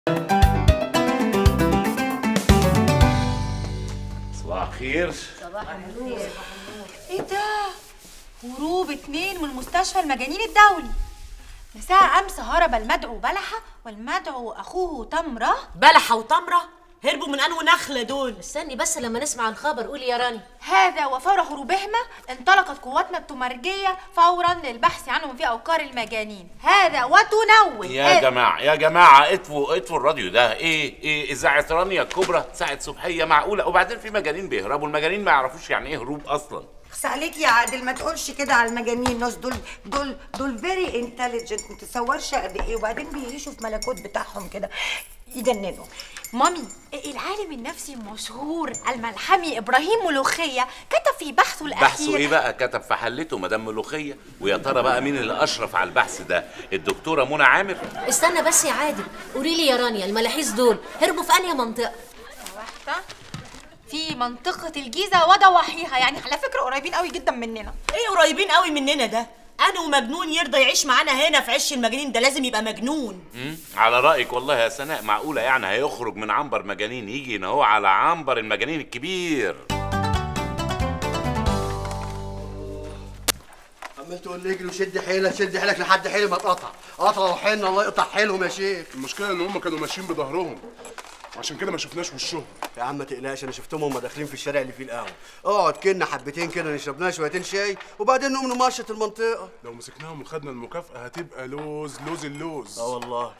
صباح الخير ايه ده هروب اتنين من مستشفى المجانين الدولي مساء امس هرب المدعو بلحه والمدعو اخوه تمره بلحة وتمرة هربوا من انو نخلة دول استني بس لما نسمع الخبر قولي يا راني هذا وفور هروبهما انطلقت قواتنا التمرجيه فورا للبحث عنهم في اوقار المجانين هذا وتنوه يا هذا- جماعة يا جماعة اطفوا اطفوا الراديو ده ايه ايه اذاعة رانيا الكبرى ساعة صبحية معقولة وبعدين في مجانين بيهربوا المجانين ما يعرفوش يعني ايه هروب اصلا بس عليك يا عادل ما تقولش كده على المجانين ناس دول دول دول فيري انتليجنت ما تتصورش قد ايه وبعدين بيعيشوا في ملكوت بتاعهم كده يجننوا مامي العالم النفسي المشهور الملحمي ابراهيم ملوخيه كتب في بحثه الاخير بحثه ايه بقى كتب في حلته مدام ملوخية ويا ترى بقى مين اللي اشرف على البحث ده الدكتورة منى عامر استنى بس يا عادل قولي لي يا رانيا الملاحيس دول هربوا في انهي منطقه واحده في منطقه الجيزه وضواحيها يعني على فكره قريبين قوي جدا مننا ايه قريبين قوي مننا ده انا ومجنون يرضى يعيش معانا هنا في عش المجانين ده لازم يبقى مجنون مم؟ على رأيك والله يا سناء معقولة يعني هيخرج من عنبر مجانين يجي هنا هو على عنبر المجانين الكبير عمال تقول لي اجري وشد حيلك شد حيلك لحد حيلي ما اتقطع قطع وحين الله يقطع حيلهم يا شيخ المشكله ان هم كانوا ماشيين بظهرهم عشان كده ما شفناش وشهم يا عم ما تقلقش انا شفتهم هم داخلين في الشارع اللي فيه القهوه اقعد كنا حبتين كده نشرب لنا شويتين شاي وبعدين نقوم نمشط المنطقه لو مسكناهم وخدنا المكافاه هتبقى لوز لوز اللوز اه والله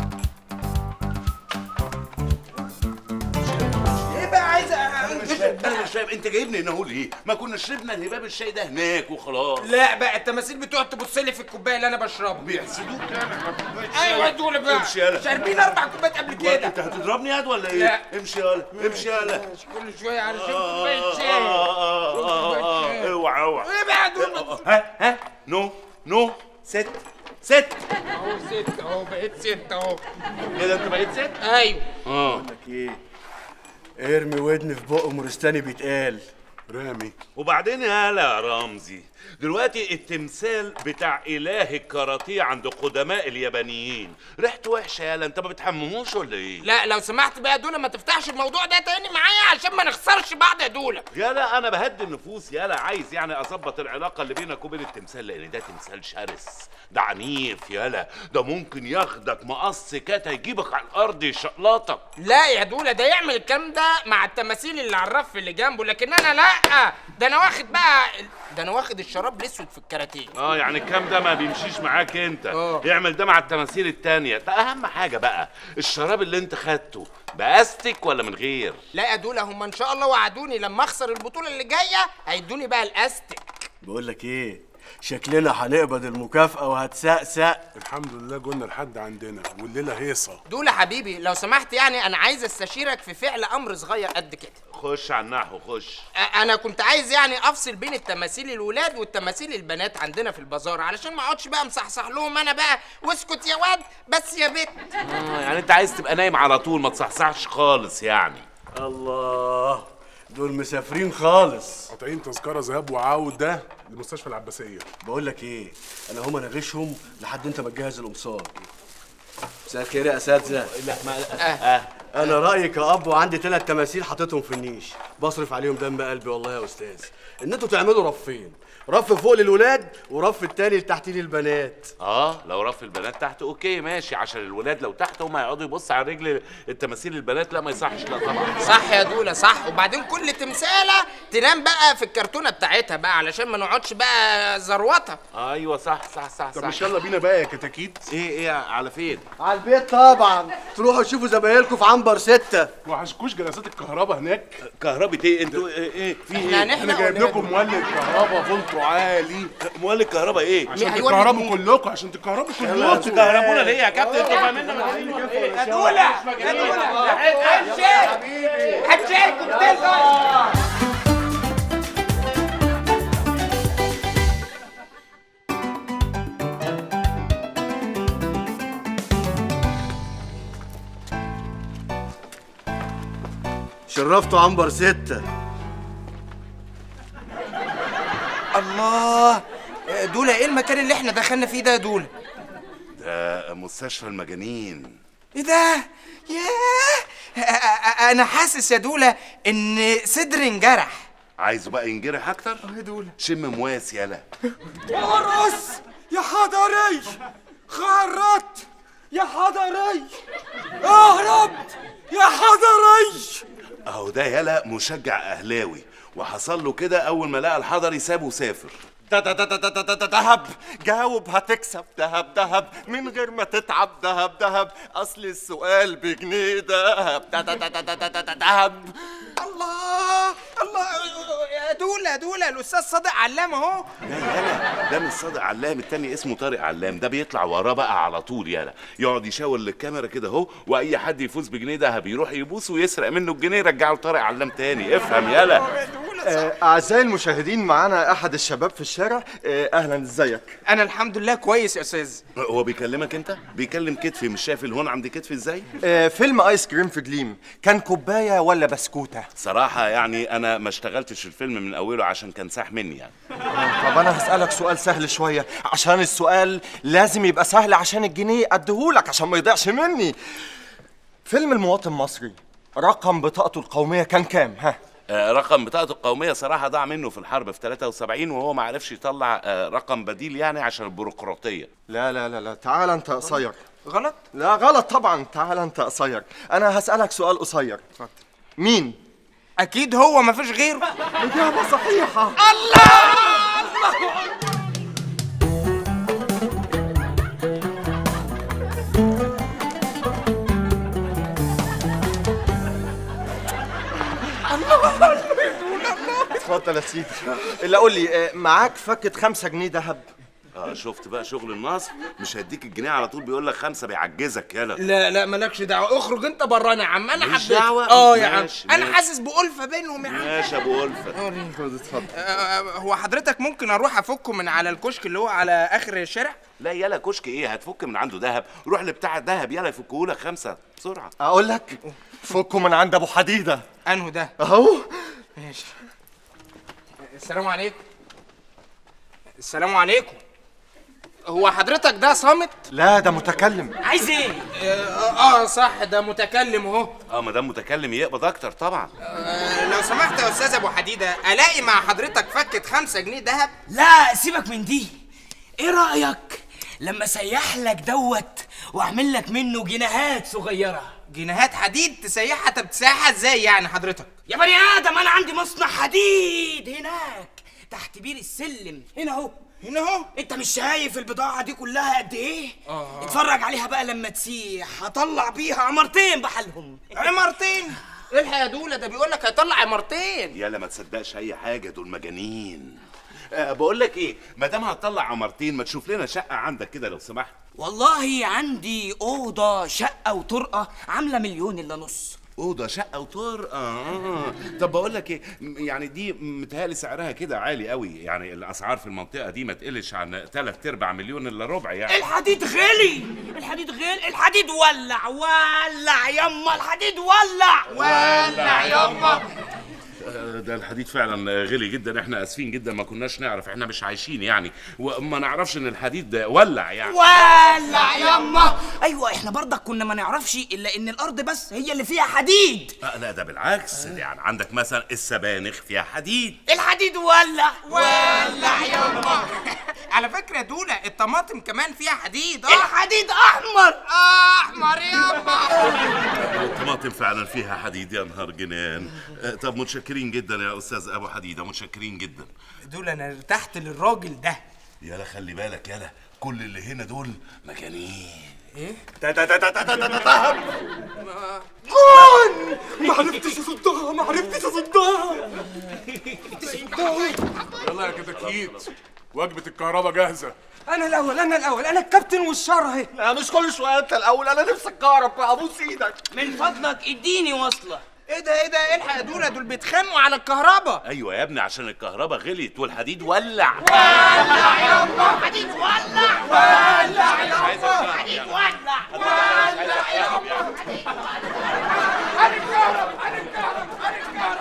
ايه بقى عايز انا مش فاهم انا مش فاهم انت جايبني هنا اهو ليه ما كنا شربنا الهباب الشاي ده هناك وخلاص لا بقى التماثيل بتقعد تبص لي في الكوبايه اللي انا بشربها بيحسدوك يعني ايوه دول بقى امشي يلا. شاربين اربع كوبايات قبل انت كده هتضربني ياد ولا ايه لا. امشي يلا امشي يلا كل شويه علشان كوبايه آه، شاي آه، آه، آه، آه، اوعى اوعى ايه بقى دول ها ها نو نو ست ست اهو ست اهو بقيت ست اهو ايه ده انت بقيت ست ايوه اه لك ايه ارمي ودن في بق مورستاني بيتقال رامي وبعدين يالا يا رمزي دلوقتي التمثال بتاع اله الكاراتيه عند قدماء اليابانيين ريحته وحشه يالا انت ما بتحمموش ولا ايه لا لو سمحت بقى دول ما تفتحش الموضوع ده تاني معايا عشان ما نخسرش بعض يا دول يالا انا بهدي النفوس يالا عايز يعني اظبط العلاقه اللي بينك وبين التمثال لان ده تمثال شرس ده عنيف يالا ده ممكن ياخدك مقص كاتا يجيبك على الارض يشقلطك لا يا دولة ده يعمل الكلام ده مع التماثيل اللي على الرف اللي جنبه لكن انا لا ده انا واخد بقى ال- ده انا واخد الشراب الاسود في الكاراتيه اه يعني الكلام ده ما بيمشيش معاك انت آه. يعمل ده مع التماثيل التانية ده اهم حاجه بقى الشراب اللي انت خدته باستك ولا من غير لا يا دولة هم ان شاء الله وعدوني لما اخسر البطولة اللي جاية هيدوني بقى الاستك بقول لك ايه شكلنا هنقبض المكافاه وهتسقسق الحمد لله جولنا لحد عندنا والليله هيصه دولة حبيبي لو سمحت يعني انا عايز استشيرك في فعل امر صغير قد كده خش على النحو خش أ- انا كنت عايز يعني افصل بين التماثيل الولاد والتماثيل البنات عندنا في البازار علشان ما اقعدش بقى مصحصح لهم انا بقى واسكت يا واد بس يا بت اه يعني انت عايز تبقى نايم على طول ما تصحصحش خالص يعني الله دول مسافرين خالص قاطعين تذكره ذهاب وعوده لمستشفى العباسيه بقول لك ايه انا هم انغشهم لحد انت ما تجهز القمصان مساء الخير يا اساتذه لا ما آه. انا رايي كاب وعندي ثلاث تماثيل حاططهم في النيش بصرف عليهم دم قلبي والله يا استاذ ان انتوا تعملوا رفين رف فوق للولاد ورف التاني لتحت للبنات اه لو رف البنات تحت اوكي ماشي عشان الولاد لو تحت هم هيقعدوا يبصوا على رجل التماثيل البنات لا ما يصحش لا طبعا صح يا دولة صح وبعدين كل تمثالة تنام بقى في الكرتونة بتاعتها بقى علشان ما نقعدش بقى زروطة ايوه صح صح صح طب صح مش يلا بينا بقى يا كتاكيت ايه ايه على فين على البيت طبعا تروحوا تشوفوا زمايلكم في عنبر ستة وحشكوش جلسات الكهرباء هناك كهربة ايه انتوا ايه, إيه؟ في احنا ايه هنحلق انا جايب ولا لكم مولد كهرباء فولتو عالي مولد كهرباء ايه عشان هيولد تتكهربوا مين؟ كلكم عشان تتكهربوا انتوا كلكم كهربونا ليه يا كابتن انتوا فاهمين يا دولة يا دولة هتشيك هتشيك وبتلفز شرفتوا عنبر ستة الله دولة ايه المكان اللي احنا دخلنا فيه ده يا دولة ده مستشفى المجانين ايه ده ياه أ- أ- انا حاسس يا دولا ان صدري انجرح عايزه بقى ينجرح اكتر يا دولا شم مواس يالا ارقص يا حضري خرت يا حضري اهرب يا حضري اهو ده يالا مشجع اهلاوي وحصل له كده اول ما لقى الحضري سابه وسافر ده ده ده ده ده ده ده دهب جاوب هتكسب دهب دهب من غير ما تتعب دهب دهب اصل السؤال بجنيه دهب ده ده ده ده ده ده ده ده دهب الله الله يا دولا يا دولا الاستاذ صادق علام اهو ده يالا ده مش صادق علام التاني اسمه طارق علام ده بيطلع وراه بقى على طول يالا يقعد يشاور للكاميرا كده اهو واي حد يفوز بجنيه دهب يروح يبوسه ويسرق منه الجنيه يرجعه لطارق علام تاني افهم يالا آه، أعزائي المشاهدين معانا أحد الشباب في الشارع آه، أهلا إزيك انا الحمد لله كويس يا استاذ هو بيكلمك انت بيكلم كتفي مش شايف الهون عند كتفي ازاي آه، فيلم آيس كريم في جليم كان كوباية ولا بسكوتة؟ صراحة يعني أنا ما اشتغلتش الفيلم من أوله عشان كان ساح مني يعني طب أنا هسألك سؤال سهل شوية عشان السؤال لازم يبقى سهل عشان الجنيه أديهولك عشان ما يضيعش مني فيلم المواطن المصري رقم بطاقته القومية كان كام ها؟ آه، رقم بطاقته القومية صراحة ضاع منه في الحرب في 73 وهو ما عرفش يطلع آه، رقم بديل يعني عشان البيروقراطية لا لا لا لا تعال أنت قصير غلط لا غلط طبعا تعال أنت قصير أنا هسألك سؤال قصير اتفضل مين؟ اكيد هو مفيش غيره إجابة صحيحة اتفضل يا سيدي اللي قول لي آه، معاك فكة خمسة جنيه دهب اه شفت بقى شغل النصب مش هيديك الجنيه على طول بيقول لك خمسة بيعجزك يالا لا لا مالكش دعوه اخرج انت برانا يا عم انا ماليش حبيت دعوة. اه يا عم ماشي، انا ماشي. حاسس بألفة بينهم يا عم ماشي يا ابو ألفة خد اتفضل آه، هو حضرتك ممكن اروح افكه من على الكشك اللي هو على اخر الشارع لا يالا كشك ايه هتفك من عنده دهب روح لبتاع الدهب يالا يفكهولك خمسة بسرعة اقول لك فكوا من عند ابو حديده انه ده اهو ماشي السلام عليكم السلام عليكم هو حضرتك ده صامت لا ده متكلم عايز ايه اه, آه صح ده متكلم اهو اه ما دام متكلم يقبض اكتر طبعا آه لو سمحت يا استاذ ابو حديده الاقي مع حضرتك فكه خمسة جنيه دهب لا سيبك من دي ايه رايك لما سيح لك دوت واعمل لك منه جنيهات صغيره جنيهات حديد تسيحها طب تسيحها ازاي يعني حضرتك يا بني ادم انا عندي مصنع حديد هناك تحت بير السلم هنا اهو هنا اهو انت مش شايف البضاعه دي كلها قد ايه اه اتفرج عليها بقى لما تسيح هطلع بيها عمرتين بحالهم عمارتين الحق يا دوله ده بيقول لك هيطلع عمارتين يالا ما تصدقش اي حاجه دول مجانين أه بقول لك ايه ما دام هتطلع عمارتين ما تشوف لنا شقه عندك كده لو سمحت والله عندي اوضه شقه وطرقه عامله مليون الا نص اوضه شقه وطار اه طب بقول لك ايه م- يعني دي متهيألي سعرها كده عالي قوي يعني الاسعار في المنطقه دي ما تقلش عن 3 ارباع مليون الا ربع يعني الحديد غلي الحديد غلي الحديد ولع ولع يما الحديد ولع ولع يما آه، ده الحديد فعلا غلي جدا احنا اسفين جدا ما كناش نعرف احنا مش عايشين يعني وما نعرفش ان الحديد ده ولع يعني ولع يما ايوه احنا برضك كنا ما نعرفش الا ان الارض بس هي اللي فيها حديد آه، لا ده بالعكس يعني عندك مثلا السبانخ فيها حديد الحديد ولع ولع يما على فكره يا دوله الطماطم كمان فيها حديد اه الحديد احمر احمر يما الطماطم فعلا فيها حديد يا نهار جنان آه، طب متشكرين جدا يا استاذ ابو حديده متشكرين جدا دول انا ارتحت للراجل ده يالا خلي بالك يالا كل اللي هنا دول مجانين ده ده ده ده ده ده ده دهب جون ما عرفتش اصدها ما عرفتش اصدها يلا يا كتاكيت وجبة الكهرباء جاهزة انا الاول انا الاول انا الكابتن والشر اهي لا مش كل شويه انت الاول انا نفسي اتكهرب بقى ابوس ايدك من فضلك اديني وصله ايه ده ايه ده الحق يا دوله دول بيتخانقوا على الكهرباء ايوه يا ابني عشان الكهرباء غليت والحديد ولع حديد ولع ولع يما حديد ولع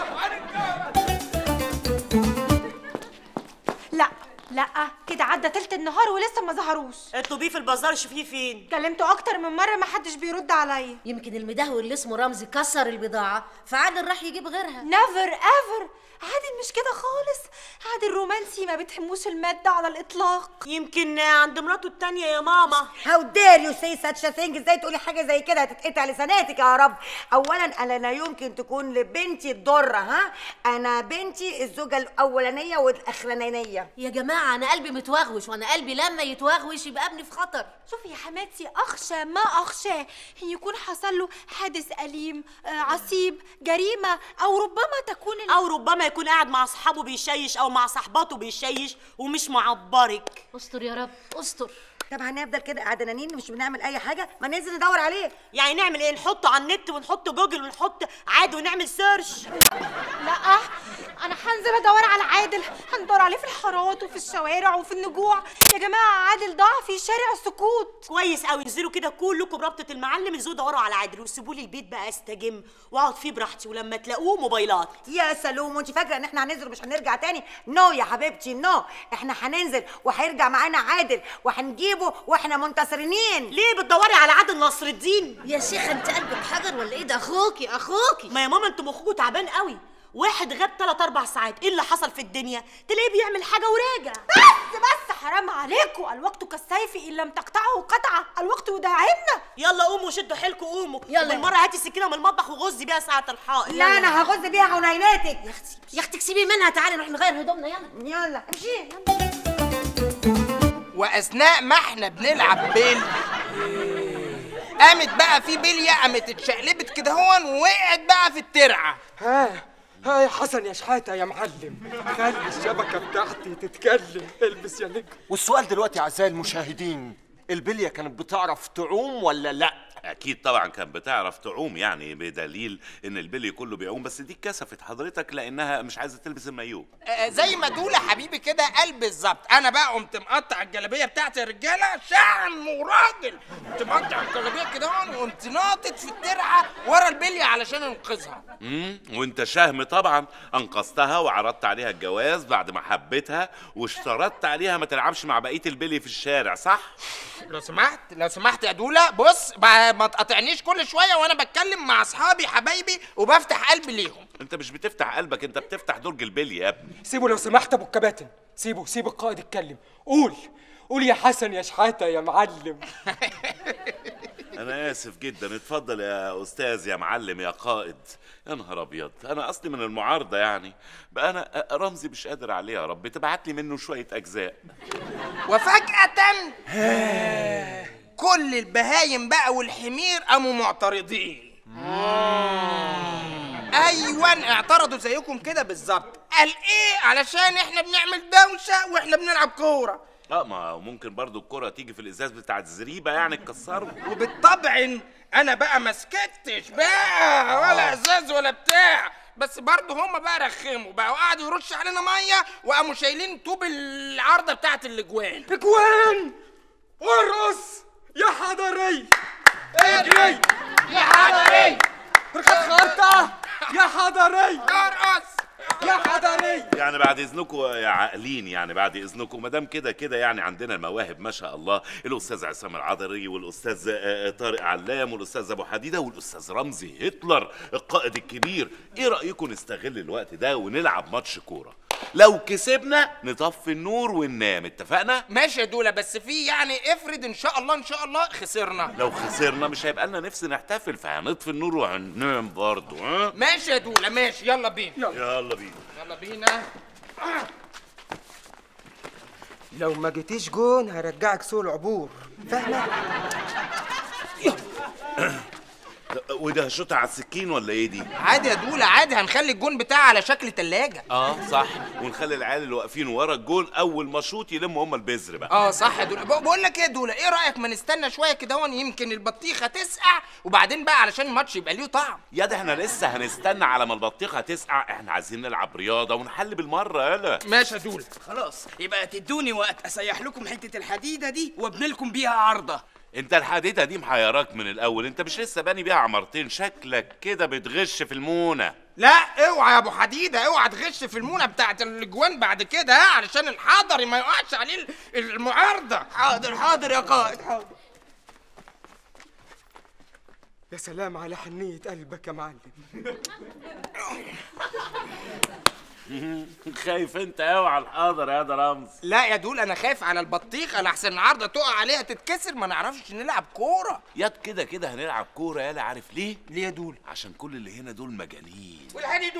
لا لا كده عدى تلت تحت النهار ولسه ما ظهروش اطلبيه في البازار شوفيه فين كلمته اكتر من مره ما حدش بيرد عليا يمكن المدهور اللي اسمه رمزي كسر البضاعة فعادل راح يجيب غيرها نيفر ايفر عادل مش كده خالص عادل رومانسي ما بتهموش المادة على الإطلاق يمكن عند مراته التانية يا ماما هاو دير يو سي ساتش ثينج ازاي تقولي حاجه زي كده هتتقطع لساناتك يا رب اولا انا لا يمكن تكون لبنتي الضره ها انا بنتي الزوجه الاولانيه والاخرانيه يا جماعة أنا قلبي متوغوش وأنا قلبي لما يتوغوش يبقى ابني في خطر شوفي يا حماتي أخشى ما أخشاه إن يكون حصل له حادث أليم آه، عصيب جريمة أو ربما تكون ال... او ربما يكون قاعد مع اصحابه بيشيش او مع صاحباته بيشيش ومش معبرك استر يا رب استر طب هنفضل كده قعدانين مش بنعمل اي حاجه ما ننزل ندور عليه يعني نعمل ايه نحطه على النت ونحط جوجل ونحط عادي ونعمل سيرش لا أنا هنزل أدور على عادل هندور عليه في الحارات وفي الشوارع وفي النجوع يا جماعة عادل ضاع في شارع السكوت كويس قوي انزلوا كده كلكم بربطه المعلم انزلوا دوروا على عادل وسيبوا لي البيت بقى استجم واقعد فيه براحتي ولما تلاقوه موبايلات يا سلوم وانت فاكره ان احنا هننزل ومش هنرجع تاني نو يا حبيبتي نو احنا هننزل وهيرجع معانا عادل وهنجيبه واحنا منتصرين ليه بتدوري على عادل نصر الدين يا شيخ أنت قلبك حجر ولا إيه ده أخوكي أخوكي ما يا ماما انتوا مخكوا تعبان قوي واحد غاب 3 4 ساعات ايه اللي حصل في الدنيا تلاقيه بيعمل حاجه وراجع بس بس حرام عليكم الوقت كالسيف إن لم تقطعه قطعة الوقت يداعبنا يلا قوموا شدوا حيلكم قوموا يلا. بالمره هاتي السكينه من المطبخ وغزي بيها ساعه الحائط لا انا هغز بيها عيناتك يا أختي يا أختي سيبي منها تعالي نروح نغير هدومنا يلا يلا امشي واثناء ما احنا بنلعب بيل قامت بقى في بليه قامت اتشقلبت كده هون ووقعت بقى في الترعه ها ها يا حسن يا شحاتة يا معلم خلي الشبكة بتاعتي تتكلم البس يا نجم والسؤال دلوقتي اعزائي المشاهدين البليه كانت بتعرف تعوم ولا لا اكيد طبعا كان بتعرف تعوم يعني بدليل ان البلي كله بيعوم بس دي اتكسفت حضرتك لانها مش عايزه تلبس المايوه آه، زي ما دولة حبيبي كده قال بالظبط انا بقى قمت مقطع الجلابيه بتاعتي يا رجاله شعم وراجل قمت مقطع الجلابيه كده هون وقمت ناطط في الترعه ورا البليه علشان انقذها امم وانت شهم طبعا انقذتها وعرضت عليها الجواز بعد ما حبيتها واشترطت عليها ما تلعبش مع بقيه البلي في الشارع صح لو سمحت لو سمحت يا دولا بص ما ما تقاطعنيش كل شويه وانا بتكلم مع اصحابي حبايبي وبفتح قلبي ليهم انت مش بتفتح قلبك انت بتفتح درج البلي يا ابني سيبوا لو سمحت ابو الكباتن سيبوا سيب القائد يتكلم قول قول يا حسن يا شحاتة يا معلم انا اسف جدا اتفضل يا استاذ يا معلم يا قائد يا نهار ابيض انا اصلي من المعارضه يعني بقى انا رمزي مش قادر عليه يا رب تبعت لي منه شويه اجزاء وفجأة كل البهايم بقى والحمير قاموا معترضين ايوه اعترضوا زيكم كده بالظبط قال ايه علشان احنا بنعمل دوشه واحنا بنلعب كوره اه ما ممكن برضو الكرة تيجي في الازاز بتاع الزريبه يعني تكسره وبالطبع انا بقى ما سكتش بقى ولا ازاز ولا بتاع بس برضه هم بقى رخموا بقى وقعدوا يرش علينا ميه وقاموا شايلين طوب العارضه بتاعت الاجوان اجوان ارقص يا حضري اجري يا حضري ركب خرطة يا حضري ارقص يا حضري يعني بعد اذنكم يا عاقلين يعني بعد اذنكم ما دام كده كده يعني عندنا المواهب ما شاء الله الاستاذ عصام العذري والاستاذ آه، طارق علام والاستاذ ابو حديده والاستاذ رمزي هتلر القائد الكبير ايه رايكم نستغل الوقت ده ونلعب ماتش كوره لو كسبنا نطفي النور وننام اتفقنا ماشي يا دولا بس في يعني افرض ان شاء الله ان شاء الله خسرنا لو خسرنا مش هيبقى لنا نفس نحتفل فهنطفي النور وهننام برضه ها ماشي يا دولا ماشي يلا بينا يلا بينا يلا بينا لو ما جيتيش جون هرجعك سوق العبور فاهمه وده هشوطها على السكين ولا ايه دي عادي يا دولا عادي هنخلي الجون بتاعي على شكل تلاجة اه صح ونخلي العيال اللي واقفين ورا الجول اول ما شوط يلموا هم البذر بقى اه صح يا دولا ب- بقول لك ايه يا دولا ايه رايك ما نستنى شويه كده هون يمكن البطيخه تسقع وبعدين بقى علشان الماتش يبقى ليه طعم يا ده احنا لسه هنستنى على ما البطيخه تسقع احنا عايزين نلعب رياضه ونحل بالمره يلا ماشي يا دولا خلاص يبقى تدوني وقت اسيح لكم حته الحديده دي وابني لكم بيها عارضه انت الحديده دي محيراك من الاول انت مش لسه باني بيها عمارتين شكلك كده بتغش في المونه لا اوعى يا ابو حديده اوعى تغش في المونه بتاعت الاجوان بعد كده ها علشان الحضري ما يقعش عليه ال- المعارضه حاضر حاضر يا قائد حاضر يا سلام على حنية قلبك يا معلم خايف انت قوي على الحاضر يا ده رمز لا يا دول انا خايف على البطيخه لحسن العارضه تقع عليها تتكسر ما نعرفش نلعب كوره ياد كده كده هنلعب كوره يالا عارف ليه؟ ليه يا دول؟ عشان كل اللي هنا دول مجانين والحديد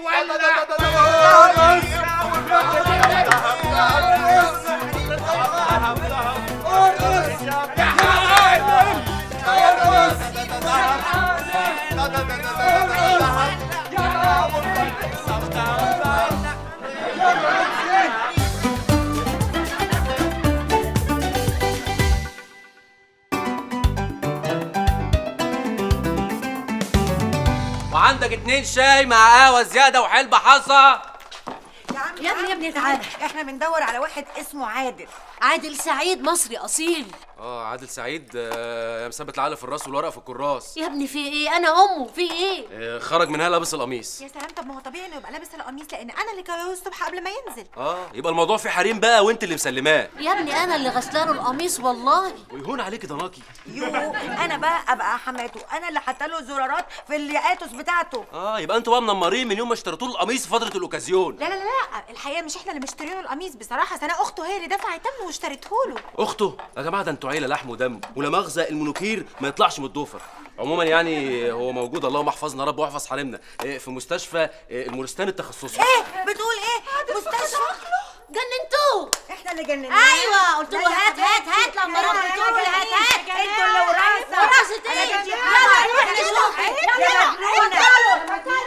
وعندك اتنين شاي مع قهوه زياده وحلبة حصى يا ابني يا ابني تعالى احنا بندور على واحد اسمه عادل عادل سعيد مصري اصيل اه عادل سعيد آه، مثبت العقل في الراس والورقه في الكراس يا ابني في ايه انا امه في ايه آه، خرج منها لابس القميص يا سلام طب ما هو طبيعي انه يبقى لابس القميص لان انا اللي كويه الصبح قبل ما ينزل اه يبقى الموضوع فيه حريم بقى وانت اللي مسلماه يا ابني انا اللي غسلانه القميص والله ويهون عليك ضناكي يو انا بقى ابقى حماته انا اللي حاطه له زرارات في الياتوس بتاعته اه يبقى انتوا بقى منمرين من يوم ما اشتريتوا له القميص في فتره الاوكازيون لا لا لا لا الحقيقه مش احنا اللي مشترين له القميص بصراحه سنه اخته هي اللي دفعت ثمنه واشتريته له اخته يا جماعه ده انتوا عيله لحم ودم ولا مؤاخذه المنوكير ما يطلعش من الضفر عموما يعني هو موجود اللهم احفظنا رب واحفظ حريمنا آه، في مستشفى آه، المورستان التخصصي ايه بتقول ايه مستشفى جننتوه احنا اللي جننا ايوه قلت له هات هات هات لما رحت قلت له هات هات انتوا اللي وراسه وراسه ايه أنا جيت- يلا نروح نشوف يا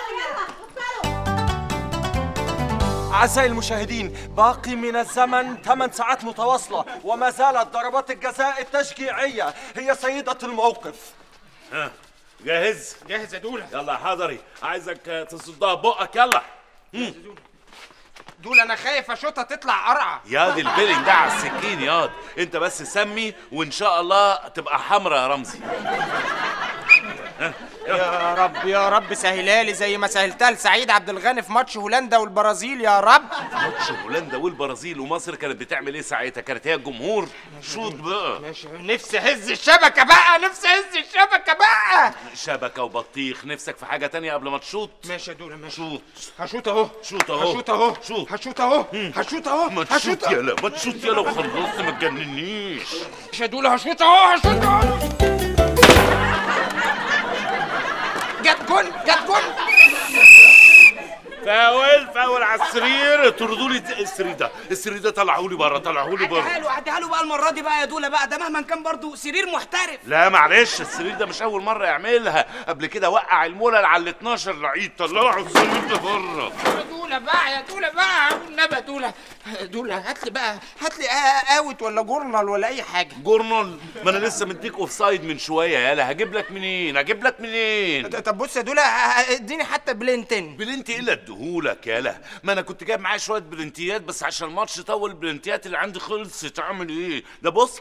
أعزائي المشاهدين باقي من الزمن 8 ساعات متواصلة وما زالت ضربات الجزاء التشجيعية هي سيدة الموقف ها جاهز؟ جاهز يا دوله يلا يا حضري عايزك آه، تصدها بقك يلا دول انا خايف اشوطها تطلع قرعه ياض البيلنج ده على السكين ياض انت بس سمي وان شاء الله تبقى حمرا يا رمزي يا رب يا رب سهلها لي زي ما سهلتها لسعيد عبد الغني في ماتش هولندا والبرازيل يا رب ماتش هولندا والبرازيل ومصر كانت بتعمل ايه ساعتها كانت هي الجمهور شوط بقى ماشي نفسي اهز الشبكه بقى نفسي اهز الشبكه بقى شبكه وبطيخ نفسك في حاجه تانية قبل ما تشوط ماشي يا دوله ماشي شوط هشوط اهو شوط اهو هشوط اهو شوط هشوط اهو هشوط اهو ما هشوط تشوط يلا ما تشوط يلا وخلصت ما تجننيش ماشي يا دوله هشوط اهو هشوط اهو جت جون جت جون فاول فاول على السرير طردوا لي السرير ده السرير ده طلعوا لي بره طلعوا لي بره له عديها له بقى المره دي بقى يا دوله بقى ده مهما كان برضه سرير محترف لا معلش السرير ده مش اول مره يعملها قبل كده وقع المولل على ال 12 لعيب طلعوا السرير ده بره يا دوله بقى يا دوله بقى والنبي يا دوله دوله هات لي بقى هات لي اوت ولا جورنال ولا اي حاجه جورنال ما انا لسه مديك اوف سايد من شويه يالا هجيب لك منين هجيب لك منين طب بص يا دوله اديني حتى بلنتين بلنتي ايه اللي اديهولك يالا ما انا كنت جايب معايا شويه بلنتيات بس عشان الماتش طول البلنتيات اللي عندي خلصت اعمل ايه ده بص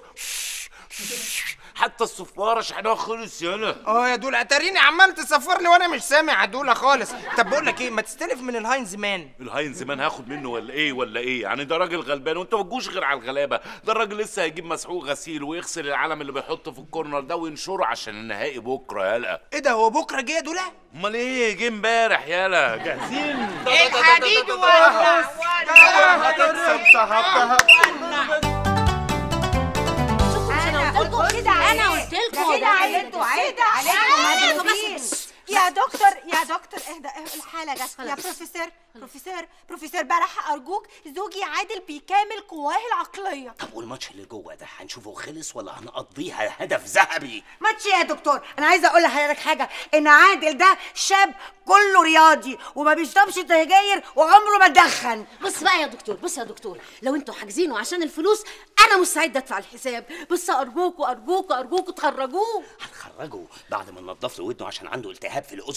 حتى الصفاره شحنها خلص يالا اه يا دوله اتاريني عمال تصفر لي وانا مش سامع يا دوله خالص طب بقول لك ايه ما تستلف من الهاينز مان الهاين زمان هاخد منه ولا ايه ولا ايه يعني ده راجل غلبان وانت ما تجوش غير على الغلابه ده الراجل لسه هيجيب مسحوق غسيل ويغسل العلم اللي بيحطه في الكورنر ده وينشره عشان النهائي بكره يالا ايه ده هو بكره جه يا دوله امال ايه جه امبارح يالا جاهزين الحديد انا قلت لكم كده انا قلت لكم كده عليكم عيب عليكم يا دكتور يا دكتور اهدى اهدى، الحالة جت يا بروفيسور بروفيسور بروفيسور بلح أرجوك زوجي عادل بيكامل قواه العقلية طب والماتش اللي جوه ده هنشوفه خلص ولا هنقضيها هدف ذهبي ماتش يا دكتور انا عايزه اقول لحضرتك حاجه ان عادل ده شاب كله رياضي وما بيشربش سجاير وعمره ما دخن بص بقى يا دكتور بص يا دكتور لو انتوا حاجزينه عشان الفلوس انا مستعده ادفع الحساب بس ارجوكوا ارجوكوا ارجوكوا تخرجوه هنخرجه بعد ما ننضف له ودنه عشان عنده التهاب في الاذن الوسطى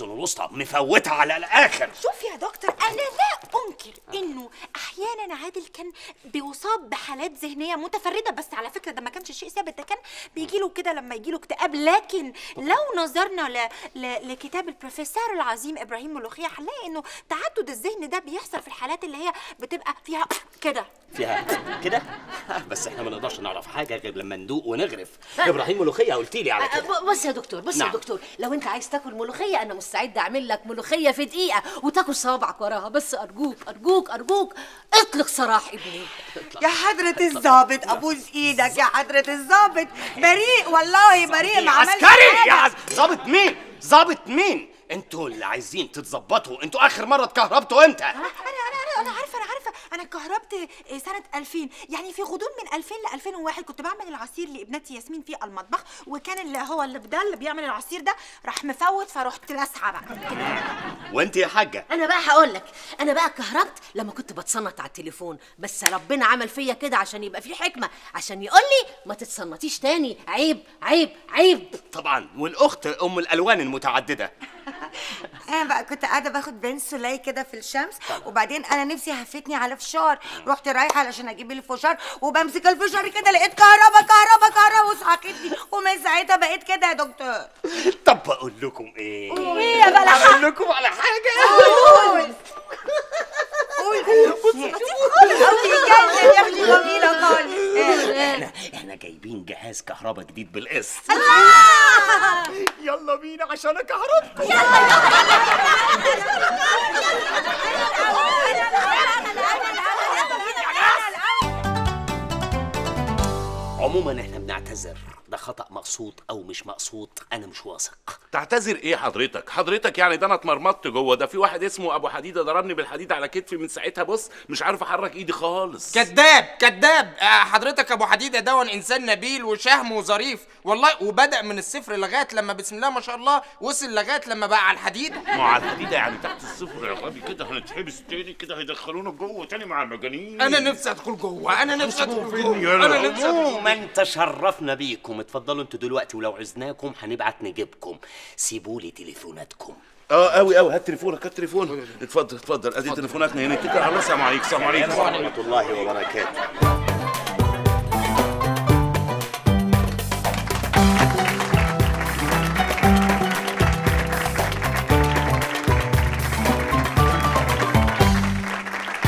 ناقصه مفوتها على الاخر شوف يا دكتور انا لا انكر انه احيانا عادل كان بيصاب بحالات ذهنيه متفرده بس على فكره ده ما كانش شيء ثابت ده كان بيجي له كده لما يجي له اكتئاب لكن لو نظرنا ل... ل... لكتاب البروفيسور العظيم ابراهيم ملوخيه هنلاقي انه تعدد الذهن ده بيحصل في الحالات اللي هي بتبقى فيها كده فيها كده بس احنا ما نقدرش نعرف حاجه غير لما ندوق ونغرف ابراهيم ملوخيه قلت لي على كده ب- بص يا دكتور بص نعم. يا دكتور لو انت عايز تاكل ملوخيه انا مستعده اعمل لك ملوخيه في دقيقه وتاكل صوابعك وراها بس ارجوك ارجوك ارجوك اطلق سراح ابني يا حضرة الضابط ابوس ايدك يا حضرة الضابط بريء والله بريء ما عملش عسكري يا حاجة. عز... ظابط مين ظابط مين انتوا اللي عايزين تتظبطوا انتوا اخر مره اتكهربتوا امتى انا انا انا انا عارفه انا عارفه انا اتكهربت سنه 2000 يعني في غضون من 2000 ل 2001 كنت بعمل العصير لابنتي ياسمين في المطبخ وكان اللي هو اللي ده اللي بيعمل العصير ده راح مفوت فرحت لاسعه بقى وانت يا حاجه انا بقى هقول لك انا بقى اتكهربت لما كنت بتصنت على التليفون بس ربنا عمل فيا كده عشان يبقى في حكمه عشان يقول لي ما تتصنتيش تاني عيب عيب عيب طبعا والاخت ام الالوان المتعدده انا بقى كنت قاعده باخد بين سولاي كده في الشمس وبعدين انا نفسي هفتني على فشار رحت رايحه علشان اجيب لي فشار وبمسك الفشار كده لقيت كهربا كهربا كهربا وسحقتني ومن ساعتها بقيت كده يا دكتور طب بقول لكم ايه ايه يا بلح اقول لكم على حاجه قول قول يا اختي جميله خالص احنا احنا جايبين جهاز كهرباء جديد بالقسط يلا بينا عشان اكهربكم عموما احنا بنعتذر ده خطأ مقصود او مش مقصود انا مش واثق تعتذر ايه حضرتك حضرتك يعني ده انا اتمرمطت جوه ده في واحد اسمه ابو حديده ضربني بالحديد على كتفي من ساعتها بص مش عارف احرك ايدي خالص كذاب كذاب آه، حضرتك ابو حديده دون انسان نبيل وشهم وظريف والله وبدا من الصفر لغايه لما بسم الله ما شاء الله وصل لغايه لما بقى على الحديده ما على الحديده يعني تحت الصفر يا غبي كده هنتحبس تاني كده هيدخلونا جوه تاني مع المجانين انا نفسي ادخل جوه انا نفسي ادخل جوه يلا. انا نفسي أدخل جوه. عموما تشرفنا بيكم اتفضلوا انتوا دلوقتي ولو عزناكم هنبعت نجيبكم سيبوا لي تليفوناتكم اه قوي قوي هات تليفونك هات تليفون اتفضل اتفضل ادي تليفوناتنا هنا اتكل على الله السلام عليكم السلام عليكم ورحمه الله وبركاته